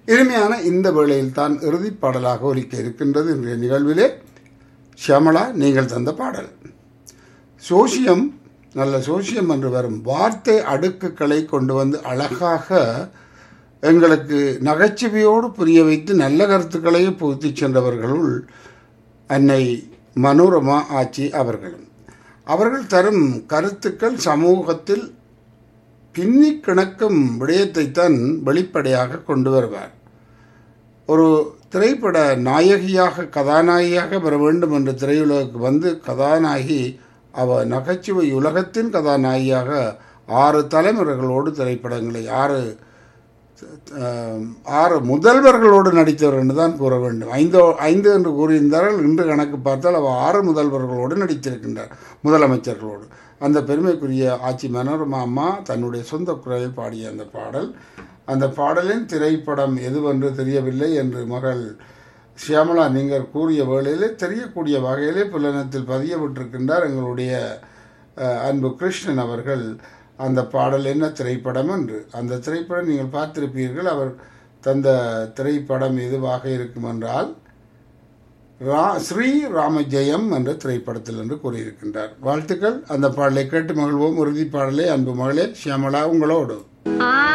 இனிமையான இந்த வேளையில் தான் இறுதிப் பாடலாக ஒலிக்க இருக்கின்றது இன்றைய நிகழ்விலே ஷியாமளா நீங்கள் தந்த பாடல் சோசியம் நல்ல சோசியம் என்று வரும் வார்த்தை அடுக்குகளை கொண்டு வந்து அழகாக எங்களுக்கு நகைச்சுவையோடு புரிய வைத்து நல்ல கருத்துக்களையும் புகுத்தி சென்றவர்களுள் அன்னை மனோரமா ஆச்சி அவர்களும் அவர்கள் தரும் கருத்துக்கள் சமூகத்தில் பின்னி கிணக்கும் விடயத்தைத்தான் வெளிப்படையாக கொண்டு வருவார் ஒரு திரைப்பட நாயகியாக கதாநாயகியாக வர வேண்டும் என்ற திரையுலகுக்கு வந்து கதாநாயகி அவ நகைச்சுவை உலகத்தின் கதாநாயகியாக ஆறு தலைமுறைகளோடு திரைப்படங்களை ஆறு அஹ், ஆறு முதல்வர்களோடு நடித்தவர் என்று தான் கூற வேண்டும் ஐந்து ஐந்து என்று கூறியிருந்தார்கள் இன்று கணக்கு பார்த்தால் அவர் ஆறு முதல்வர்களோடு நடித்திருக்கின்றார் முதலமைச்சர்களோடு அந்த பெருமைக்குரிய ஆட்சி மனோரமா அம்மா தன்னுடைய சொந்த குரலில் பாடிய அந்த பாடல் அந்த பாடலின் திரைப்படம் எதுவென்று தெரியவில்லை என்று மகள் ஷியாமலா நீங்கள் கூறிய வேளையிலே தெரியக்கூடிய வகையிலே புலனத்தில் பதிய விட்டிருக்கின்றார் எங்களுடைய அஹ், அன்பு கிருஷ்ணன் அவர்கள் அந்த பாடல் என்ன திரைப்படம் என்று அந்த திரைப்படம் நீங்கள் பார்த்திருப்பீர்கள் அவர் தந்த திரைப்படம் எதுவாக இருக்கும் என்றால் ரா ஸ்ரீ ராமஜெயம் என்ற திரைப்படத்தில் என்று கூறியிருக்கின்றார் வாழ்த்துக்கள் அந்த பாடலை கேட்டு மகிழ்வோம் உறுதி பாடலை அன்பு மகளே ஷியாமலா உங்களோடு ஆ